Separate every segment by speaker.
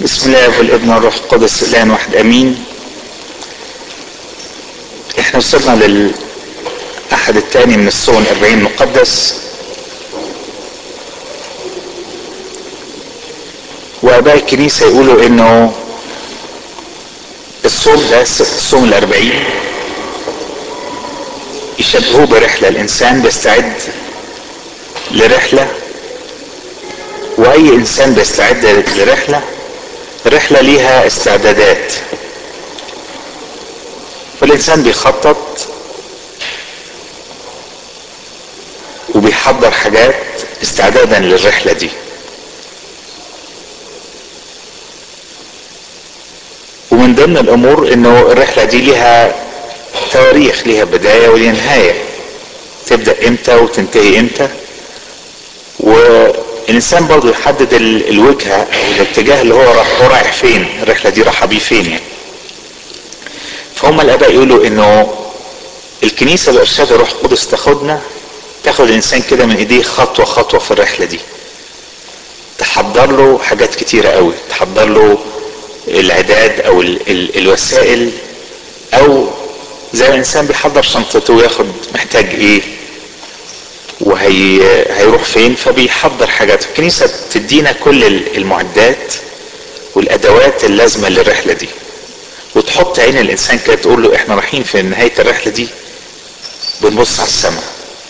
Speaker 1: بسم الله والابن والروح القدس الان واحد امين احنا وصلنا للاحد الثاني من الصوم الاربعين المقدس واباء الكنيسة يقولوا انه الصوم ده الصوم الاربعين يشبهوه برحلة الانسان بيستعد لرحلة واي انسان بيستعد لرحلة الرحلة ليها استعدادات فالانسان بيخطط وبيحضر حاجات استعدادا للرحلة دي ومن ضمن الامور انه الرحلة دي ليها تواريخ ليها بداية وليها نهاية تبدأ امتى وتنتهي امتى والانسان برضه يحدد الوجهة او الاتجاه اللي هو راح هو رايح فين الرحلة دي رايحة بيه فين يعني فهم الاباء يقولوا انه الكنيسة بارشاد الروح القدس تاخدنا تاخد الانسان كده من ايديه خطوة خطوة في الرحلة دي تحضر له حاجات كتيرة قوي تحضر له العداد او ال ال الوسائل او زي ما الانسان بيحضر شنطته وياخد محتاج ايه وهي هيروح فين فبيحضر حاجات الكنيسة تدينا كل المعدات والادوات اللازمة للرحلة دي وتحط عين الانسان كده تقول له احنا رايحين في نهاية الرحلة دي بنبص على السماء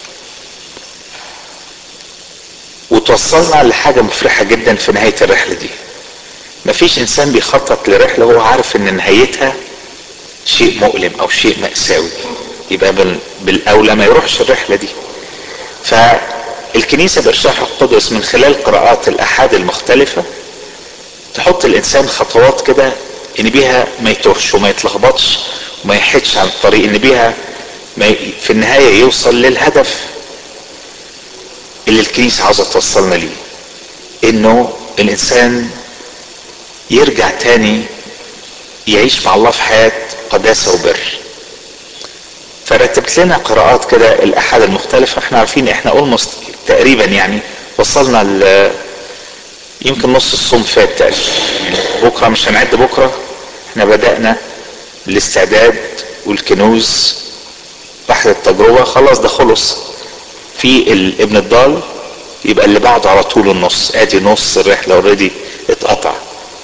Speaker 1: وتوصلنا لحاجة مفرحة جدا في نهاية الرحلة دي مفيش انسان بيخطط لرحلة وهو عارف ان نهايتها شيء مؤلم او شيء مأساوي يبقى بالاولى ما يروحش الرحلة دي فالكنيسة بإرشاد القدس من خلال قراءات الأحاد المختلفة تحط الإنسان خطوات كده إن بيها ما يتوهش وما يتلخبطش وما يحدش عن الطريق إن بيها ما ي... في النهاية يوصل للهدف اللي الكنيسة عاوزة توصلنا ليه إنه الإنسان يرجع تاني يعيش مع الله في حياة قداسة وبر فرتبت لنا قراءات كده الاحاد المختلفة احنا عارفين احنا اولموست تقريبا يعني وصلنا ل يمكن نص الصوم فات تقريبا بكرة مش هنعد بكرة احنا بدأنا الاستعداد والكنوز بحث التجربة خلاص ده خلص في ابن الضال يبقى اللي بعده على طول النص ادي نص الرحلة اوريدي اتقطع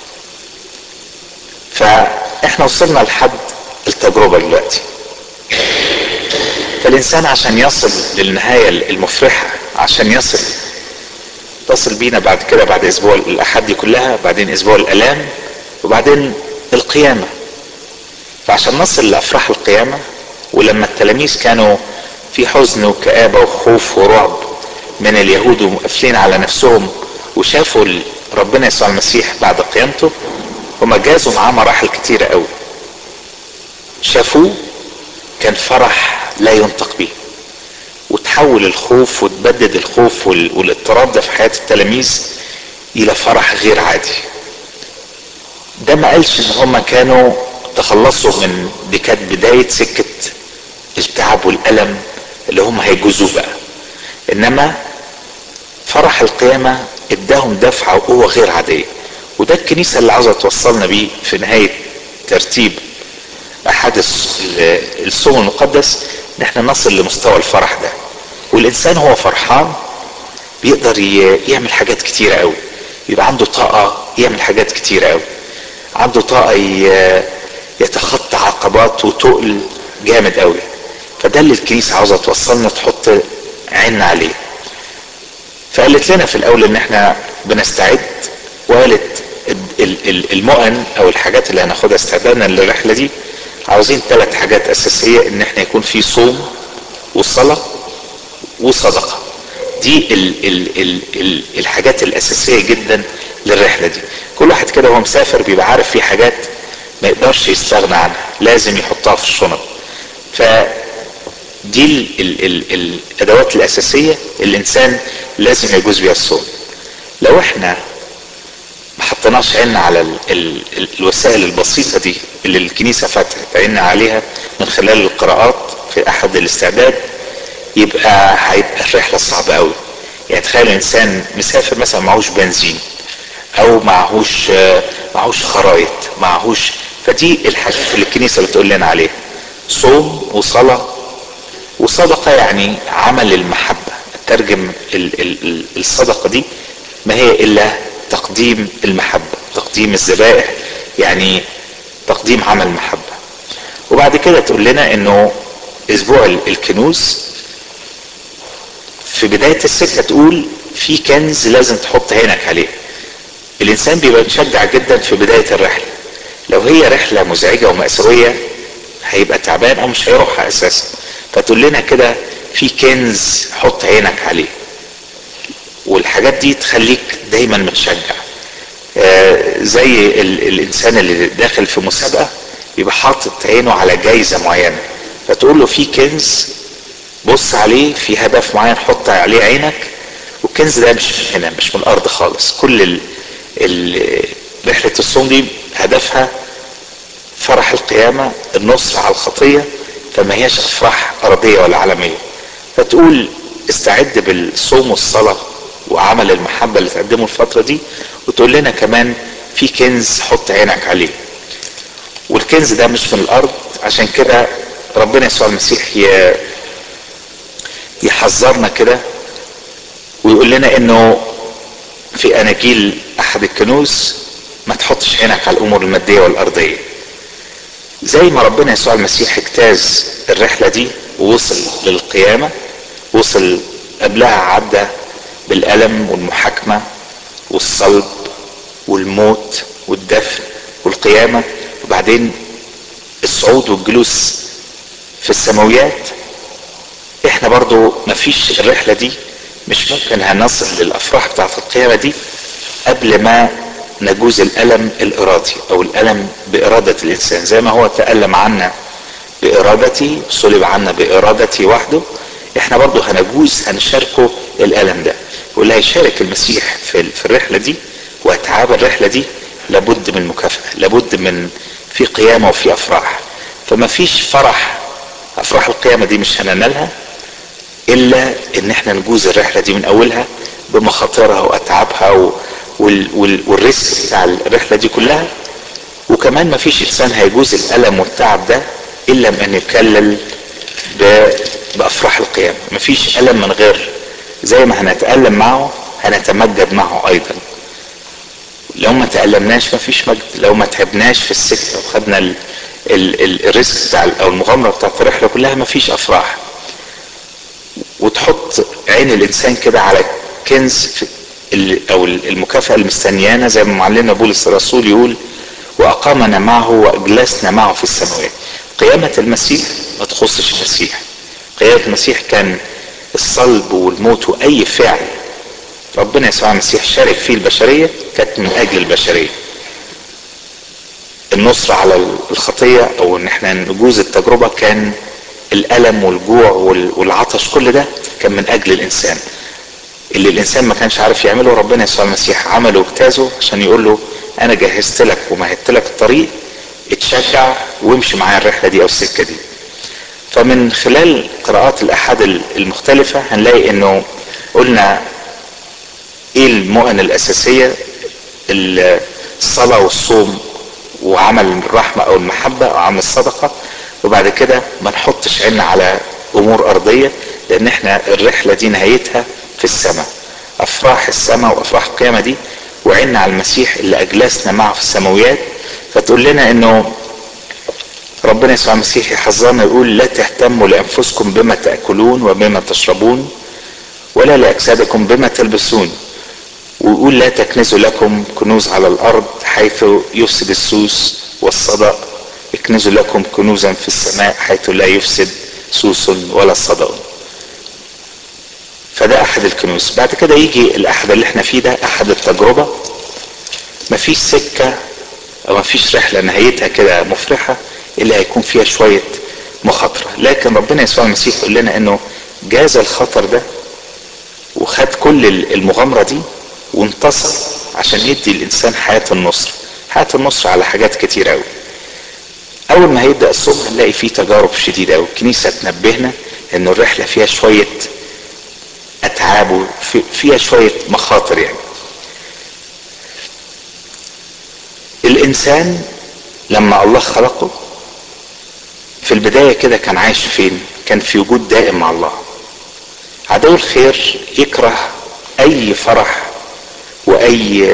Speaker 1: فاحنا وصلنا لحد التجربة دلوقتي فالانسان عشان يصل للنهاية المفرحة عشان يصل تصل بينا بعد كده بعد اسبوع الاحد دي كلها بعدين اسبوع الالام وبعدين القيامة فعشان نصل لافراح القيامة ولما التلاميذ كانوا في حزن وكآبة وخوف ورعب من اليهود ومقفلين على نفسهم وشافوا ربنا يسوع المسيح بعد قيامته هما جازوا معاه مراحل كتيرة قوي شافوه كان فرح لا ينطق به وتحول الخوف وتبدد الخوف والاضطراب ده في حياة التلاميذ الى فرح غير عادي ده ما قالش ان هما كانوا تخلصوا من دي كانت بداية سكة التعب والألم اللي هم هيجوزوه بقى انما فرح القيامة اداهم دفعة وقوة غير عادية وده الكنيسة اللي عاوزة توصلنا بيه في نهاية ترتيب احد الصوم المقدس ان احنا نصل لمستوى الفرح ده والانسان هو فرحان بيقدر يعمل حاجات كتيرة قوي يبقى عنده طاقة يعمل حاجات كتيرة قوي عنده طاقة يتخطى عقبات وتقل جامد قوي فده اللي الكنيسة عاوزة توصلنا تحط عيننا عليه فقالت لنا في الاول ان احنا بنستعد وقالت المؤن او الحاجات اللي هناخدها استعدادا للرحلة دي عاوزين ثلاث حاجات اساسية ان احنا يكون في صوم وصلاة وصدقة دي ال ال ال ال الحاجات الاساسية جدا للرحلة دي كل واحد كده وهو مسافر بيبقى عارف في حاجات ما يقدرش يستغنى عنها لازم يحطها في الشنط فدي ال ال ال الادوات الاساسية اللي الانسان لازم يجوز بيها الصوم لو احنا ما حطيناش عيننا على ال ال ال الوسائل البسيطة دي اللي الكنيسة فتحت عيننا عليها من خلال القراءات في احد الاستعداد يبقى هيبقى الرحلة صعبة قوي يعني تخيل انسان مسافر مثلا معهوش بنزين او معهوش معهوش خرايط معهوش فدي الحاجات اللي الكنيسه بتقول لنا عليها صوم وصلاه وصدقه يعني عمل المحبه ترجم ال ال الصدقه دي ما هي الا تقديم المحبه تقديم الذبائح يعني تقديم عمل محبه وبعد كده تقول لنا انه اسبوع الكنوز في بدايه السكه تقول في كنز لازم تحط عينك عليه الانسان بيبقى مشجع جدا في بدايه الرحله لو هي رحله مزعجه ومأساويه هيبقى تعبان او مش هيروحها اساسا فتقول لنا كده في كنز حط عينك عليه والحاجات دي تخليك دايما متشجع آه زي ال الانسان اللي داخل في مسابقه يبقى حاطط عينه على جايزه معينه فتقول له في كنز بص عليه في هدف معين حط عليه عينك والكنز ده مش من هنا مش من الارض خالص كل ال ال رحله الصوم دي هدفها فرح القيامه النصر على الخطيه فما هياش افراح ارضيه ولا عالميه فتقول استعد بالصوم والصلاه وعمل المحبه اللي تقدمه الفتره دي وتقول لنا كمان في كنز حط عينك عليه والكنز ده مش من الارض عشان كده ربنا يسوع المسيح يحذرنا كده ويقول لنا انه في اناجيل احد الكنوز ما تحطش عينك على الامور الماديه والارضيه زي ما ربنا يسوع المسيح اجتاز الرحله دي ووصل للقيامه وصل قبلها عدى بالالم والمحاكمه والصلب والموت والدفن والقيامه وبعدين الصعود والجلوس في السماويات احنا برضو مفيش الرحله دي مش ممكن هنصل للافراح بتاعت القيامه دي قبل ما نجوز الالم الارادي او الالم باراده الانسان زي ما هو تالم عنا بارادتي صلب عنا بارادتي وحده احنا برضو هنجوز هنشاركه الالم ده واللي هيشارك المسيح في, في الرحله دي واتعاب الرحله دي لابد من مكافاه لابد من في قيامه وفي افراح فما فيش فرح افراح القيامه دي مش هننالها الا ان احنا نجوز الرحله دي من اولها بمخاطرها واتعابها و... وال... وال... والريسك بتاع الرحله دي كلها وكمان ما فيش انسان هيجوز الالم والتعب ده الا بان يكلل ب... بافراح القيامه ما فيش الم من غير زي ما هنتالم معه هنتمجد معه ايضا لو ما تألمناش ما فيش مجد لو ما تعبناش في السكة وخدنا ال ال ال الريسك بتاع او المغامرة بتاعت الرحلة كلها ما فيش افراح وتحط عين الانسان كده على كنز في او المكافأة المستنيانة زي ما معلمنا بولس الرسول يقول واقامنا معه واجلسنا معه في السماوات قيامة المسيح ما تخصش المسيح قيامة المسيح كان الصلب والموت واي فعل ربنا يسوع المسيح شارك فيه البشرية كانت من اجل البشرية النصر على الخطية او ان احنا نجوز التجربة كان الالم والجوع والعطش كل ده كان من اجل الانسان اللي الانسان ما كانش عارف يعمله ربنا يسوع المسيح عمله واجتازه عشان يقول له انا جهزت لك ومهدت لك الطريق اتشجع وامشي معايا الرحله دي او السكه دي فمن خلال قراءات الاحاد المختلفه هنلاقي انه قلنا ايه المؤن الاساسيه الصلاه والصوم وعمل الرحمه او المحبه او عمل الصدقه وبعد كده ما نحطش عيننا على امور ارضيه لان احنا الرحله دي نهايتها في السماء افراح السماء وافراح القيامه دي وعنا على المسيح اللي اجلسنا معه في السماويات فتقول لنا انه ربنا يسوع المسيح يحذرنا يقول لا تهتموا لانفسكم بما تاكلون وبما تشربون ولا لاجسادكم بما تلبسون ويقول لا تكنزوا لكم كنوز على الارض حيث يفسد السوس والصدأ اكنزوا لكم كنوزا في السماء حيث لا يفسد سوس ولا صدأ فده احد الكنوز بعد كده يجي الاحد اللي احنا فيه ده احد التجربه مفيش سكه او مفيش رحله نهايتها كده مفرحه الا هيكون فيها شويه مخاطره لكن ربنا يسوع المسيح يقول لنا انه جاز الخطر ده وخد كل المغامره دي وانتصر عشان يدي الانسان حياه النصر حياه النصر على حاجات كتير قوي اول ما هيبدا الصوم هنلاقي فيه تجارب شديده قوي الكنيسه تنبهنا ان الرحله فيها شويه اتعاب فيها شويه مخاطر يعني الانسان لما الله خلقه في البداية كده كان عايش فين كان في وجود دائم مع الله عدو الخير يكره اي فرح واي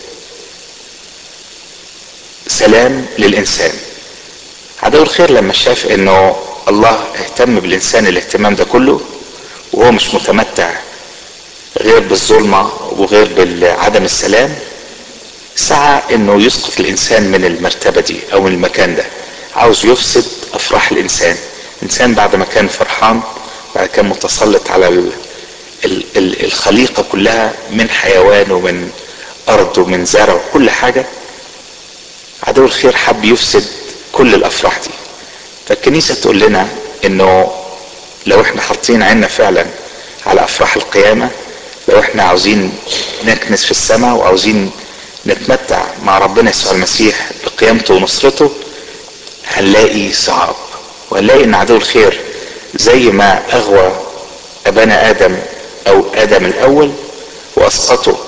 Speaker 1: سلام للانسان عدو الخير لما شاف انه الله اهتم بالانسان الاهتمام ده كله وهو مش متمتع غير بالظلمة وغير بعدم السلام سعى انه يسقط الانسان من المرتبة دي او من المكان ده عاوز يفسد افراح الانسان الانسان بعد ما كان فرحان بعد كان متسلط على ال ال ال الخليقة كلها من حيوان ومن ارض ومن زرع وكل حاجة عدو الخير حب يفسد كل الافراح دي فالكنيسة تقول لنا انه لو احنا حاطين عيننا فعلا على افراح القيامة لو احنا عاوزين نكنس في السماء وعاوزين نتمتع مع ربنا يسوع المسيح بقيامته ونصرته هنلاقي صعاب وهنلاقي ان عدو الخير زي ما اغوى ابانا ادم او ادم الاول واسقطه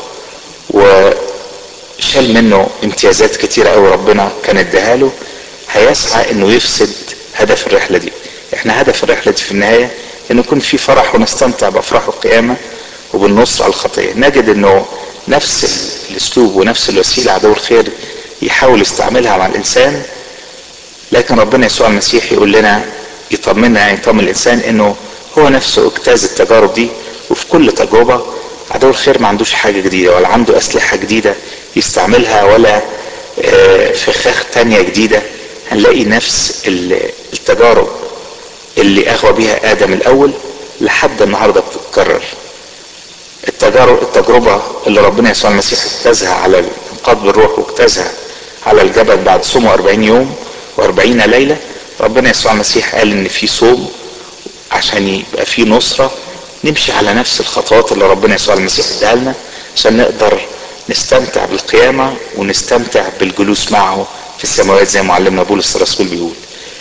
Speaker 1: وشال منه امتيازات كتيرة قوي ربنا كان اداها له هيسعى انه يفسد هدف الرحلة دي احنا هدف الرحلة دي في النهاية ان يكون في فرح ونستمتع بافراح القيامة وبالنصر على الخطية نجد انه نفس الاسلوب ونفس الوسيلة عدو الخير يحاول يستعملها مع الانسان لكن ربنا يسوع المسيح يقول لنا يطمنا يعني يطمن الانسان انه هو نفسه اجتاز التجارب دي وفي كل تجربة عدو الخير ما عندوش حاجة جديدة ولا عنده اسلحة جديدة يستعملها ولا فخاخ تانية جديدة هنلاقي نفس التجارب اللي اغوى بيها ادم الاول لحد النهاردة بتتكرر التجارب التجربة اللي ربنا يسوع المسيح اجتازها على الانقاذ بالروح واجتازها على الجبل بعد صومه 40 يوم و40 ليلة ربنا يسوع المسيح قال ان في صوم عشان يبقى في نصرة نمشي على نفس الخطوات اللي ربنا يسوع المسيح اداها لنا عشان نقدر نستمتع بالقيامة ونستمتع بالجلوس معه في السماوات زي معلمنا بولس الرسول بيقول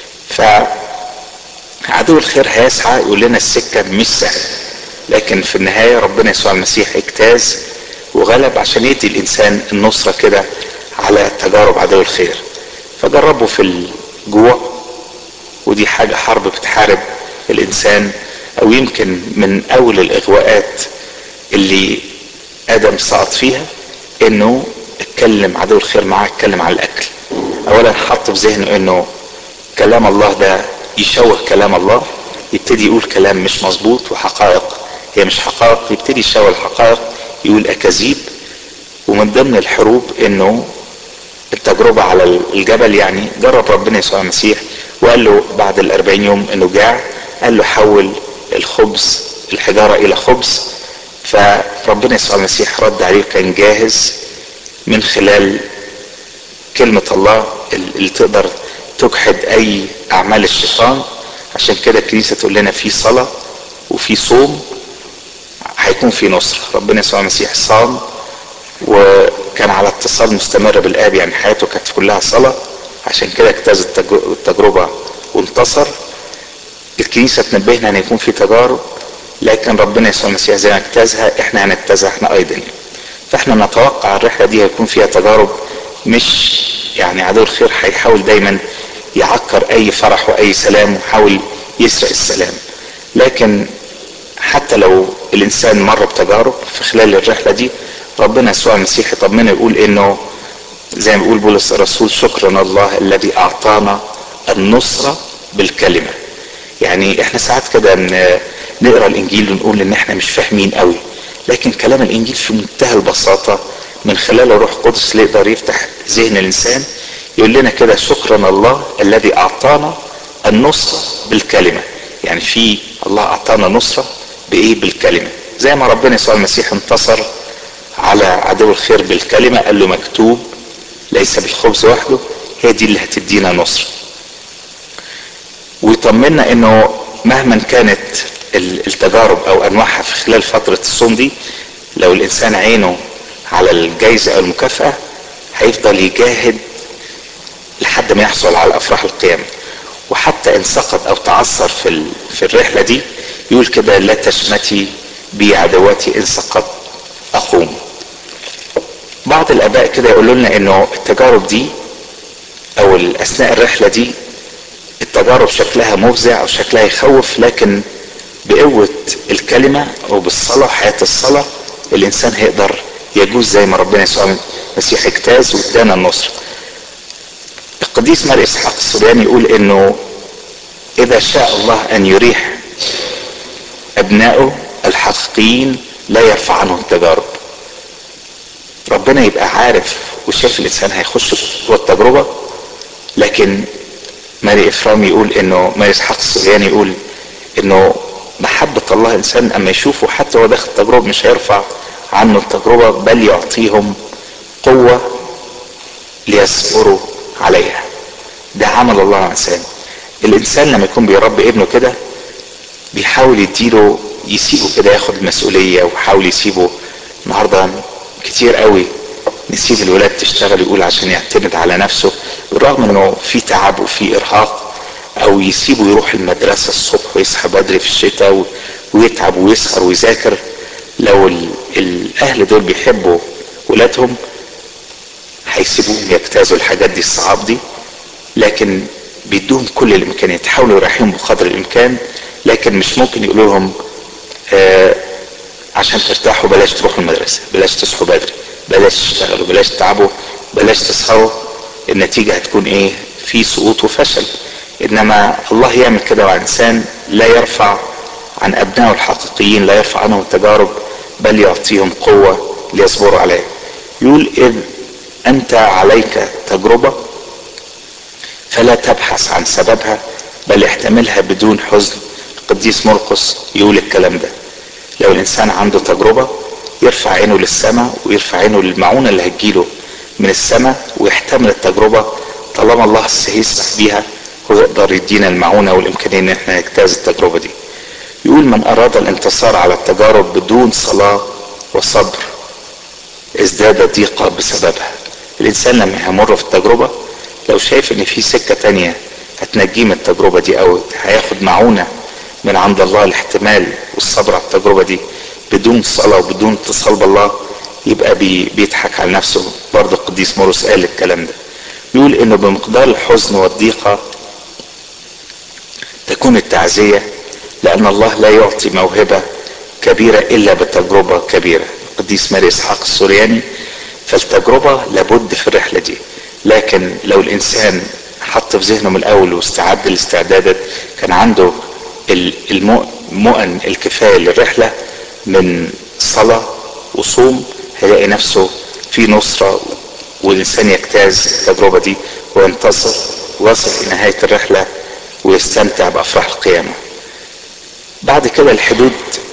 Speaker 1: فعدو الخير هيسعى يقول لنا السكة مش سهلة لكن في النهاية ربنا يسوع المسيح اجتاز وغلب عشان يدي الانسان النصرة كده على تجارب عدو الخير فجربوا في الجوع ودي حاجة حرب بتحارب الانسان او يمكن من اول الاغواءات اللي ادم سقط فيها انه اتكلم عدو الخير معاه اتكلم على الاكل اولا حط في ذهنه انه كلام الله ده يشوه كلام الله يبتدي يقول كلام مش مظبوط وحقائق هي مش حقائق يبتدي يشوه الحقائق يقول اكاذيب ومن ضمن الحروب انه التجربة على الجبل يعني جرب ربنا يسوع المسيح وقال له بعد الأربعين يوم انه جاع قال له حول الخبز الحجارة الى خبز فربنا يسوع المسيح رد عليه كان جاهز من خلال كلمة الله اللي تقدر تجحد اي اعمال الشيطان عشان كده الكنيسة تقول لنا في صلاة وفي صوم هيكون في نصرة ربنا يسوع المسيح صام وكان على اتصال مستمر بالآب يعني حياته كانت كلها صلاة عشان كده اجتاز التجربة وانتصر الكنيسة تنبهنا ان يكون في تجارب لكن ربنا يسوع المسيح زي ما اجتازها احنا هنجتازها احنا ايضا فاحنا نتوقع الرحلة دي هيكون فيها تجارب مش يعني عدو الخير هيحاول دايما يعكر اي فرح واي سلام ويحاول يسرق السلام لكن حتى لو الانسان مر بتجارب في خلال الرحلة دي ربنا يسوع المسيح يطمنا يقول انه زي ما بيقول بولس الرسول شكرا الله الذي اعطانا النصرة بالكلمة يعني احنا ساعات كده نقرا الانجيل ونقول ان احنا مش فاهمين قوي لكن كلام الانجيل في منتهى البساطة من خلال الروح القدس اللي يقدر يفتح ذهن الانسان يقول لنا كده شكرا الله الذي اعطانا النصرة بالكلمة يعني في الله اعطانا نصرة بايه بالكلمة زي ما ربنا يسوع المسيح انتصر على عدو الخير بالكلمة قال له مكتوب ليس بالخبز وحده هي دي اللي هتدينا نصر ويطمنا انه مهما كانت التجارب او انواعها في خلال فترة الصوم دي لو الانسان عينه على الجايزة او المكافأة هيفضل يجاهد لحد ما يحصل على افراح القيامة وحتى ان سقط او تعثر في في الرحلة دي يقول كده لا تشمتي بي عدواتي ان سقط اقوم بعض الاباء كده يقولوا لنا انه التجارب دي او اثناء الرحلة دي التجارب شكلها مفزع او شكلها يخوف لكن بقوة الكلمة وبالصلاة وحياة الصلاة الانسان هيقدر يجوز زي ما ربنا يسوع المسيح اجتاز وادانا النصر القديس مار اسحاق السورياني يقول انه اذا شاء الله ان يريح ابنائه الحقيقيين لا يرفع عنهم التجارب ربنا يبقى عارف وشايف الانسان هيخش جوه التجربه لكن ماري افرام يقول انه ماري اسحاق السورياني يقول انه محبة الله الانسان اما يشوفه حتى هو داخل التجربة مش هيرفع عنه التجربة بل يعطيهم قوة ليصبروا عليها ده عمل الله مع الانسان الانسان لما يكون بيربي ابنه كده بيحاول يديله يسيبه كده ياخد المسؤولية ويحاول يسيبه النهاردة كتير قوي نسيب الولاد تشتغل يقول عشان يعتمد على نفسه بالرغم انه في تعب وفي ارهاق او يسيبه يروح المدرسة الصبح ويصحى بدري في الشتاء ويتعب ويسهر ويذاكر لو الاهل دول بيحبوا ولادهم هيسيبوهم يجتازوا الحاجات دي الصعاب دي لكن بيدوهم كل الامكانيات يحاولوا يريحوهم بقدر الامكان لكن مش ممكن يقولوا لهم آه عشان ترتاحوا بلاش تروحوا المدرسة بلاش تصحوا بدري بلاش تشتغلوا بلاش تتعبوا بلاش تسهروا النتيجة هتكون ايه في سقوط وفشل انما الله يعمل كده مع الانسان لا يرفع عن ابنائه الحقيقيين لا يرفع عنهم التجارب بل يعطيهم قوة ليصبروا عليها يقول اذ انت عليك تجربة فلا تبحث عن سببها بل احتملها بدون حزن القديس مرقس يقول الكلام ده لو الانسان عنده تجربة يرفع عينه للسماء ويرفع عينه للمعونة اللي هتجيله من السماء ويحتمل التجربة طالما الله هيسمح بيها هو يقدر يدينا المعونة والإمكانية إن احنا نجتاز التجربة دي. يقول من أراد الانتصار على التجارب بدون صلاة وصبر ازداد ضيقة بسببها. الإنسان لما يمر في التجربة لو شايف إن في سكة تانية هتنجيه من التجربة دي أو هياخد معونة من عند الله الاحتمال والصبر على التجربة دي بدون صلاة وبدون اتصال بالله يبقى بي بيضحك على نفسه برضه القديس موروس قال الكلام ده يقول انه بمقدار الحزن والضيقة تكون التعزية لان الله لا يعطي موهبة كبيرة الا بتجربة كبيرة القديس ماري اسحاق السورياني فالتجربة لابد في الرحلة دي لكن لو الانسان حط في ذهنه من الاول واستعد الاستعدادات كان عنده المؤن الكفاية للرحلة من صلاة وصوم هيلاقي نفسه في نصرة والإنسان يجتاز التجربة دي وينتصر ويصل في نهاية الرحلة ويستمتع بأفراح القيامة بعد كده الحدود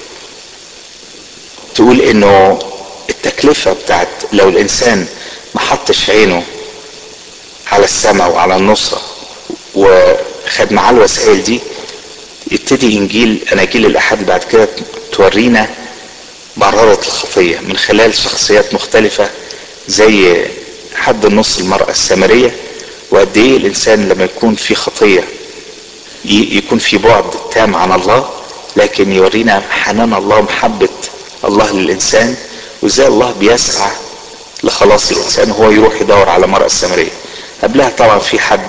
Speaker 1: تقول انه التكلفة بتاعت لو الانسان ما حطش عينه على السماء وعلى النصرة وخد معاه الوسائل دي يبتدي انجيل اناجيل الاحد بعد كده تورينا مرارة الخطية من خلال شخصيات مختلفة زي حد النص المرأة السامرية وقد ايه الانسان لما يكون في خطية يكون في بعد تام عن الله لكن يورينا حنان الله ومحبة الله للانسان وازاي الله بيسعى لخلاص الانسان وهو يروح يدور على مرأة السامرية قبلها طبعا في حد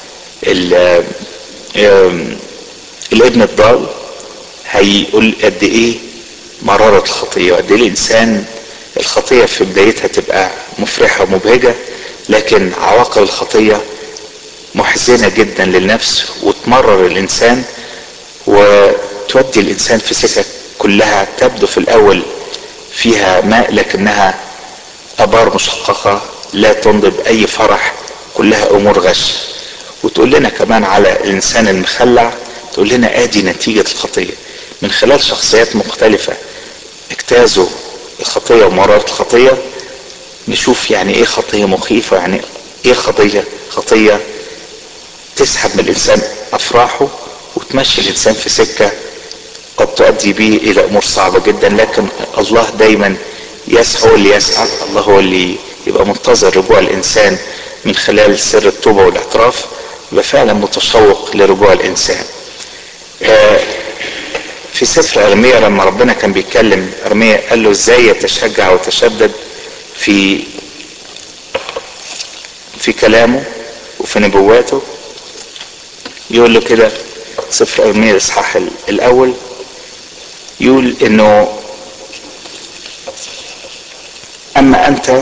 Speaker 1: الابن الضال هيقول قد ايه مرارة الخطية وقد ايه الانسان الخطية في بدايتها تبقى مفرحة ومبهجة لكن عواقب الخطية محزنة جدا للنفس وتمرر الانسان وتودي الانسان في سكك كلها تبدو في الاول فيها ماء لكنها ابار مشققة لا تنضب اي فرح كلها امور غش وتقول لنا كمان على الانسان المخلع تقول لنا ادي نتيجة الخطية من خلال شخصيات مختلفة اجتازوا الخطية ومرارة الخطية نشوف يعني ايه خطية مخيفة يعني ايه خطية خطية تسحب من الانسان افراحه وتمشي الانسان في سكة قد تؤدي به الى امور صعبة جدا لكن الله دايما يسعى هو اللي يسعى الله هو اللي يبقى منتظر رجوع الانسان من خلال سر التوبة والاعتراف يبقى فعلا متشوق لرجوع الانسان في سفر ارميا لما ربنا كان بيتكلم ارميا قال له ازاي يتشجع ويتشدد في في كلامه وفي في نبواته يقول له كده سفر ارميا الاصحاح الاول يقول انه اما انت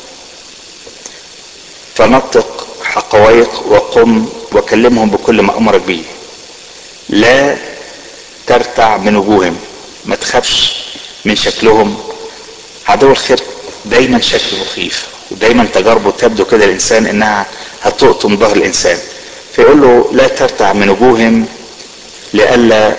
Speaker 1: فنطق حقوائق وقم وكلمهم بكل ما امرك به لا ترتع من وجوههم ما تخافش من شكلهم عدو الخير دايما شكله مخيف ودايما تجاربه تبدو كده الانسان انها هتقطم ظهر الانسان فيقول له لا ترتع من وجوههم لئلا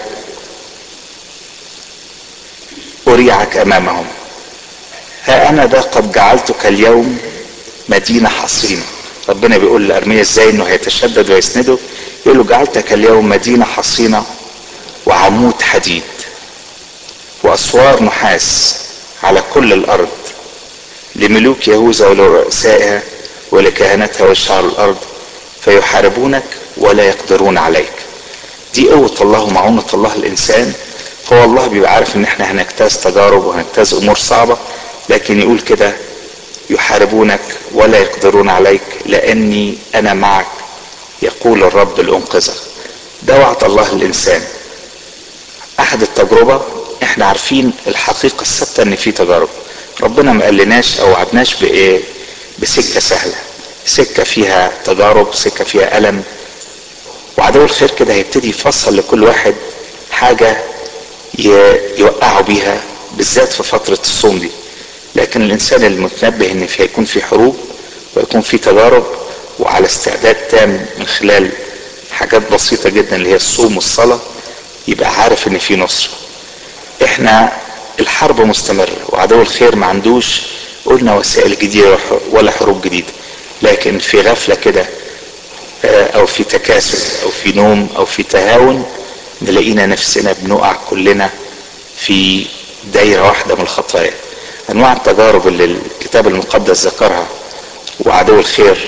Speaker 1: اريعك امامهم ها انا ذا قد جعلتك اليوم مدينه حصينه ربنا بيقول لارميا ازاي انه هيتشدد ويسنده يقول له جعلتك اليوم مدينه حصينه وعمود حديد واسوار نحاس على كل الارض لملوك يهوذا ولرؤسائها ولكهنتها والشعر الارض فيحاربونك ولا يقدرون عليك دي قوة الله ومعونة الله الإنسان هو الله بيبقى عارف إن إحنا هنجتاز تجارب وهنجتاز أمور صعبة لكن يقول كده يحاربونك ولا يقدرون عليك لأني أنا معك يقول الرب لأنقذك ده وعد الله للإنسان أحد التجربة إحنا عارفين الحقيقة الثابتة إن في تجارب ربنا ما قالناش أو وعدناش بإيه بسكة سهلة سكة فيها تجارب سكة فيها ألم وعدو الخير كده هيبتدي يفصل لكل واحد حاجة يوقعه بيها بالذات في فترة الصوم دي لكن الإنسان المتنبه إن في هيكون في حروب ويكون في تجارب وعلى استعداد تام من خلال حاجات بسيطة جدا اللي هي الصوم والصلاة يبقى عارف إن في نصرة إحنا الحرب مستمرة وعدو الخير ما عندوش قلنا وسائل جديدة ولا حروب جديدة لكن في غفلة كده او في تكاسل او في نوم او في تهاون نلاقينا نفسنا بنقع كلنا في دايرة واحدة من الخطايا انواع التجارب اللي الكتاب المقدس ذكرها وعدو الخير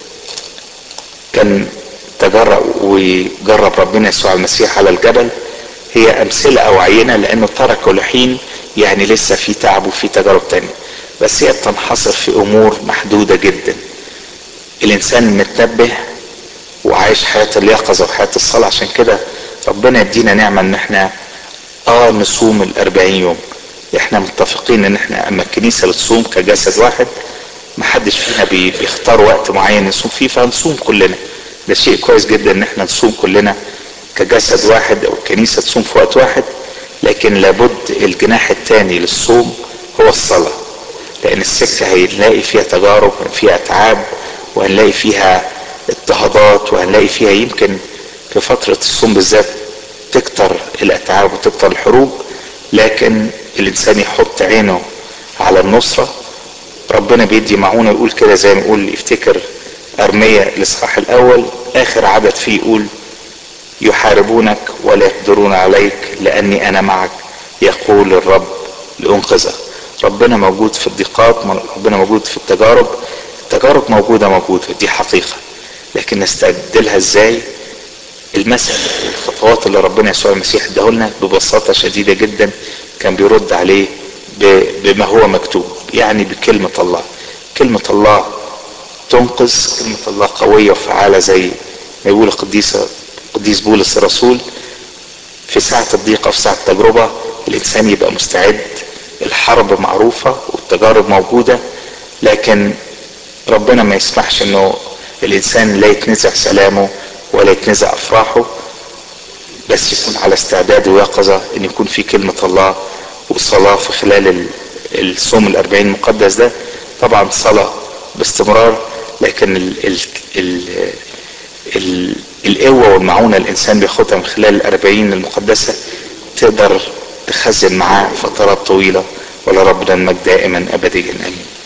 Speaker 1: كان تجرأ وجرب ربنا يسوع المسيح على الجبل هي امثلة او عينة لانه ترك لحين يعني لسه في تعب وفي تجارب تانية بس هي بتنحصر في امور محدودة جدا الانسان المتنبه وعايش حياة اليقظة وحياة الصلاة عشان كده ربنا يدينا نعمة ان احنا اه نصوم الاربعين يوم احنا متفقين ان احنا اما الكنيسة اللي تصوم كجسد واحد محدش فينا بيختار وقت معين نصوم فيه فهنصوم كلنا ده شيء كويس جدا ان احنا نصوم كلنا كجسد واحد او الكنيسة تصوم في وقت واحد لكن لابد الجناح الثاني للصوم هو الصلاة لان السكة هنلاقي فيها تجارب فيها اتعاب وهنلاقي فيها اضطهادات وهنلاقي فيها يمكن في فترة الصوم بالذات تكتر الأتعاب وتكتر الحروب لكن الإنسان يحط عينه على النصرة ربنا بيدي معونه يقول كده زي ما يقول يفتكر أرمية الإصحاح الأول آخر عدد فيه يقول يحاربونك ولا يقدرون عليك لأني أنا معك يقول الرب لأنقذك ربنا موجود في الضيقات ربنا موجود في التجارب التجارب موجودة موجودة دي حقيقة لكن نستبدلها ازاي المثل الخطوات اللي ربنا يسوع المسيح اداهولنا ببساطه شديده جدا كان بيرد عليه بما هو مكتوب يعني بكلمه الله كلمه الله تنقذ كلمه الله قويه وفعاله زي ما يقول القديس قديس بولس الرسول في ساعة الضيقة في ساعة التجربة الإنسان يبقى مستعد الحرب معروفة والتجارب موجودة لكن ربنا ما يسمحش انه الانسان لا يتنزع سلامه ولا يتنزع افراحه بس يكون على استعداد ويقظة ان يكون في كلمة الله وصلاة في خلال الصوم الاربعين المقدس ده طبعا صلاة باستمرار لكن ال ال ال ال القوة والمعونة الانسان بياخدها من خلال الاربعين المقدسة تقدر تخزن معاه فترات طويلة ولربنا المجد دائما ابديا امين